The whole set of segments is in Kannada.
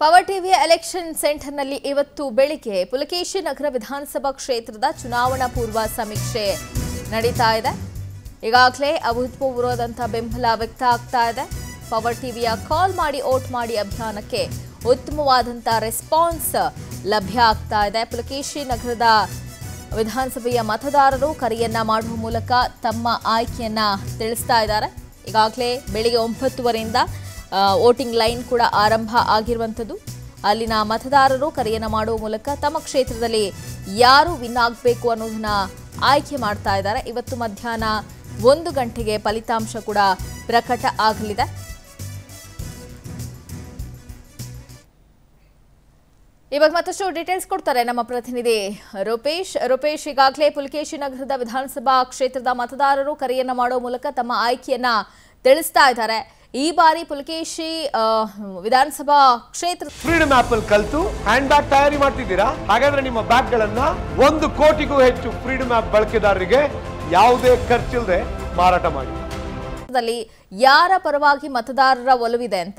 ಪವರ್ ಟಿವಿಯ ಎಲೆಕ್ಷನ್ ಸೆಂಟರ್ನಲ್ಲಿ ಇವತ್ತು ಬೆಳಿಗ್ಗೆ ಪುಲಕೇಶಿ ನಗರ ವಿಧಾನಸಭಾ ಕ್ಷೇತ್ರದ ಚುನಾವಣಾ ಪೂರ್ವ ಸಮೀಕ್ಷೆ ನಡೀತಾ ಇದೆ ಈಗಾಗಲೇ ಅಭೂತಪೂರ್ವದಂಥ ಬೆಂಬಲ ವ್ಯಕ್ತ ಆಗ್ತಾ ಇದೆ ಪವರ್ ಟಿವಿಯ ಕಾಲ್ ಮಾಡಿ ಓಟ್ ಮಾಡಿ ಅಭಿಯಾನಕ್ಕೆ ಉತ್ತಮವಾದಂಥ ರೆಸ್ಪಾನ್ಸ್ ಲಭ್ಯ ಆಗ್ತಾ ಇದೆ ಪುಲಕೇಶಿ ನಗರದ ವಿಧಾನಸಭೆಯ ಮತದಾರರು ಕರೆಯನ್ನ ಮಾಡುವ ಮೂಲಕ ತಮ್ಮ ಆಯ್ಕೆಯನ್ನ ತಿಳಿಸ್ತಾ ಇದ್ದಾರೆ ಈಗಾಗಲೇ ಬೆಳಿಗ್ಗೆ ಒಂಬತ್ತುವರೆಯಿಂದ ವೋಟಿಂಗ್ ಲೈನ್ ಕೂಡ ಆರಂಭ ಆಗಿರುವಂಥದ್ದು ಅಲ್ಲಿನ ಮತದಾರರು ಕರೆಯನ್ನ ಮಾಡುವ ಮೂಲಕ ತಮ್ಮ ಕ್ಷೇತ್ರದಲ್ಲಿ ಯಾರು ವಿನ್ ಆಗಬೇಕು ಅನ್ನೋದನ್ನ ಆಯ್ಕೆ ಮಾಡ್ತಾ ಇದ್ದಾರೆ ಇವತ್ತು ಮಧ್ಯಾಹ್ನ ಒಂದು ಗಂಟೆಗೆ ಫಲಿತಾಂಶ ಕೂಡ ಪ್ರಕಟ ಆಗಲಿದೆ ಇವಾಗ ಮತ್ತಷ್ಟು ಡೀಟೇಲ್ಸ್ ಕೊಡ್ತಾರೆ ನಮ್ಮ ಪ್ರತಿನಿಧಿ ರೂಪೇಶ್ ರೂಪೇಶ್ ಈಗಾಗಲೇ ಪುಲಕೇಶಿ ನಗರದ ವಿಧಾನಸಭಾ ಕ್ಷೇತ್ರದ ಮತದಾರರು ಕರೆಯನ್ನ ಮಾಡುವ ಮೂಲಕ ತಮ್ಮ ಆಯ್ಕೆಯನ್ನ ತಿಳಿಸ್ತಾ ಇದ್ದಾರೆ ಈ ಬಾರಿ ಪುಲಕೇಶಿ ಆ, ವಿಧಾನಸಭಾ ಕ್ಷೇತ್ರ ಫ್ರೀಡಮ್ ಆಪ್ ಅಲ್ಲಿ ಕಲ್ತು ಹ್ಯಾಂಡ್ ಬ್ಯಾಗ್ ತಯಾರಿ ಮಾಡ್ತಿದ್ದೀರಾ ಹಾಗಾದ್ರೆ ನಿಮ್ಮ ಬ್ಯಾಗ್ ಗಳನ್ನ ಒಂದು ಕೋಟಿಗೂ ಹೆಚ್ಚು ಫ್ರೀಡಮ್ ಆಪ್ ಬಳಕೆದಾರರಿಗೆ ಯಾವುದೇ ಖರ್ಚಿಲ್ಲದೆ ಮಾರಾಟ ಮಾಡಿ ದಲ್ಲಿ ಯಾರ ಪರವಾಗಿ ಮತದಾರರ ಒಲವಿದೆ ಅಂತ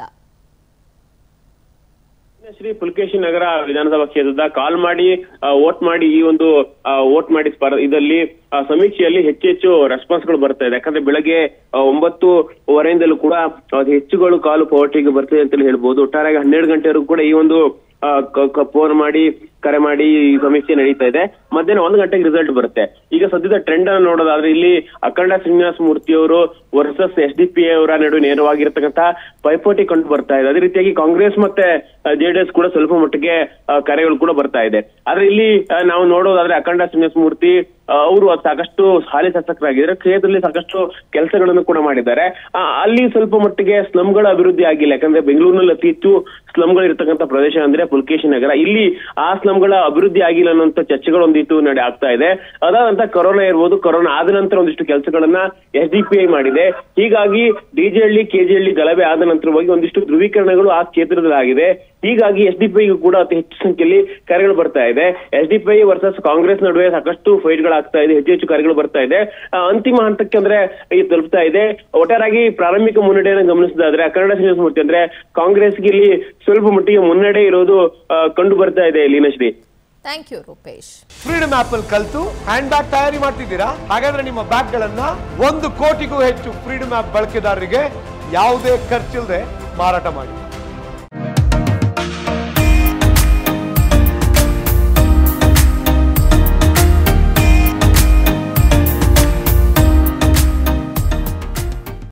ಶ್ರೀ ಪುಲಕೇಶಿ ನಗರ ವಿಧಾನಸಭಾ ಕ್ಷೇತ್ರದ ಕಾಲ್ ಮಾಡಿ ವೋಟ್ ಮಾಡಿ ಈ ಒಂದು ವೋಟ್ ಮಾಡಿ ಸ್ಪರ್ಧ ಇದರಲ್ಲಿ ಆ, ಸಮೀಕ್ಷೆಯಲ್ಲಿ ಹೆಚ್ಚು ಹೆಚ್ಚು ರೆಸ್ಪಾನ್ಸ್ಗಳು ಬರ್ತಾ ಇದೆ ಯಾಕಂದ್ರೆ ಬೆಳಗ್ಗೆ ಆ, ಒಂಬತ್ತುವರೆಯಿಂದಲೂ ಕೂಡ ಅದು ಹೆಚ್ಚುಗಳು ಕಾಲು ಪವರ್ಟಿಗೆ ಬರ್ತದೆ ಅಂತಲೇ ಹೇಳ್ಬೋದು ಒಟ್ಟಾರೆಯಾಗಿ ಹನ್ನೆರಡು ಗಂಟೆವರೆಗೂ ಕೂಡ ಈ ಒಂದು ಫೋನ್ ಮಾಡಿ ಕರೆ ಮಾಡಿ ಈ ಸಮೀಕ್ಷೆ ನಡೀತಾ ಇದೆ ಮಧ್ಯಾಹ್ನ ಒಂದು ಗಂಟೆಗೆ ರಿಸಲ್ಟ್ ಬರುತ್ತೆ ಈಗ ಸದ್ಯದ ಟ್ರೆಂಡ್ ಅನ್ನು ನೋಡೋದಾದ್ರೆ ಇಲ್ಲಿ ಅಖಂಡ ಶ್ರೀನಿವಾಸ ಮೂರ್ತಿ ಅವರು ವರ್ಸಸ್ ಎಸ್ ಡಿ ಪಿ ಅವರ ನಡುವೆ ನೇರವಾಗಿರ್ತಕ್ಕಂಥ ಪೈಪೋಟಿ ಕಂಡು ಬರ್ತಾ ಇದೆ ಅದೇ ರೀತಿಯಾಗಿ ಕಾಂಗ್ರೆಸ್ ಮತ್ತೆ ಜೆಡಿಎಸ್ ಕೂಡ ಸ್ವಲ್ಪ ಮಟ್ಟಿಗೆ ಆ, ಕರೆಗಳು ಕೂಡ ಬರ್ತಾ ಇದೆ ಆದ್ರೆ ಇಲ್ಲಿ ಆ, ನಾವು ನೋಡೋದಾದ್ರೆ ಅಖಂಡ ಶ್ರೀನಿವಾಸ ಮೂರ್ತಿ ಆ, ಅವರು ಸಾಕಷ್ಟು ಹಾಲಿ ಶಾಸಕರಾಗಿದ್ದಾರೆ ಕ್ಷೇತ್ರದಲ್ಲಿ ಸಾಕಷ್ಟು ಕೆಲಸಗಳನ್ನು ಕೂಡ ಮಾಡಿದ್ದಾರೆ ಆ, ಅಲ್ಲಿ ಸ್ವಲ್ಪ ಮಟ್ಟಿಗೆ ಸ್ಲಮ್ಗಳ ಅಭಿವೃದ್ಧಿ ಆಗಿಲ್ಲ ಯಾಕಂದ್ರೆ ಬೆಂಗಳೂರಿನಲ್ಲಿ ಅತಿ ಹೆಚ್ಚು ಸ್ಲಮ್ಗಳು ಇರತಕ್ಕಂಥ ಪ್ರದೇಶ ಅಂದ್ರೆ ಪುಲ್ಕೇಶಿ ನಗರ ಇಲ್ಲಿ ಆ ಸ್ಲಮ್ಗಳ ಅಭಿವೃದ್ಧಿ ಆಗಿಲ್ಲ ಅನ್ನೋಂಥ ಚರ್ಚೆಗಳು ಒಂದಿಷ್ಟು ನಡೆ ಆಗ್ತಾ ಇದೆ ಅದಾದ ನಂತರ ಕೊರೋನಾ ಇರ್ಬೋದು ಕೊರೋನಾ ಆದ ನಂತರ ಒಂದಿಷ್ಟು ಕೆಲಸಗಳನ್ನ ಎಸ್ ಡಿ ಪಿ ಐ ಮಾಡಿದೆ ಹೀಗಾಗಿ ಡಿಜೆಹಳ್ಳಿ ಕೆಜಿಹಳ್ಳಿ ಗಲಭೆ ಆದ ನಂತರವಾಗಿ ಒಂದಿಷ್ಟು ಧ್ರುವೀಕರಣಗಳು ಆ ಕ್ಷೇತ್ರದಲ್ಲಿ ಆಗಿದೆ ಹೀಗಾಗಿ ಎಸ್ ಡಿ ಪಿ ಐಗೂ ಕೂಡ ಅತಿ ಹೆಚ್ಚು ಸಂಖ್ಯೆಯಲ್ಲಿ ಕರೆಗಳು ಬರ್ತಾ ಇದೆ S D P I versus Congress ನಡುವೆ ಸಾಕಷ್ಟು ಫೈಟ್ಗಳು ಆಗ್ತಾ ಇದೆ ಹೆಚ್ಚು ಹೆಚ್ಚು ಕರೆಗಳು ಬರ್ತಾ ಇದೆ ಆ, ಅಂತಿಮ ಹಂತಕ್ಕೆ ಅಂದ್ರೆ ಈ ತಲುಪ್ತಾ ಇದೆ ಒಟ್ಟಾರಾಗಿ ಪ್ರಾರಂಭಿಕ ಮುನ್ನಡೆಯನ್ನು ಗಮನಿಸಿದಾದ್ರೆ ಕನ್ನಡ ಶ್ರೀನಿವಾಸ ಮೂರ್ತಿ ಅಂದ್ರೆ ಕಾಂಗ್ರೆಸ್ಗೆ ಇಲ್ಲಿ ಸ್ವಲ್ಪ ಮಟ್ಟಿಗೆ ಮುನ್ನಡೆ ಇರೋದು ಆ, ಕಂಡು ಬರ್ತಾ ಇದೆ Leenashree thank you Rupesh freedom app ಅಲ್ಲಿ ಕಲ್ತು ಹ್ಯಾಂಡ್ ಬ್ಯಾಗ್ ತಯಾರಿ ಮಾಡ್ತಿದ್ದೀರಾ ಹಾಗಾದ್ರೆ ನಿಮ್ಮ ಬ್ಯಾಗ್ ಗಳನ್ನ ಒಂದು ಕೋಟಿಗೂ ಹೆಚ್ಚು ಫ್ರೀಡಮ್ ಆಪ್ ಬಳಕೆದಾರರಿಗೆ ಯಾವುದೇ ಖರ್ಚಿಲ್ಲದೆ ಮಾರಾಟ ಮಾಡಿ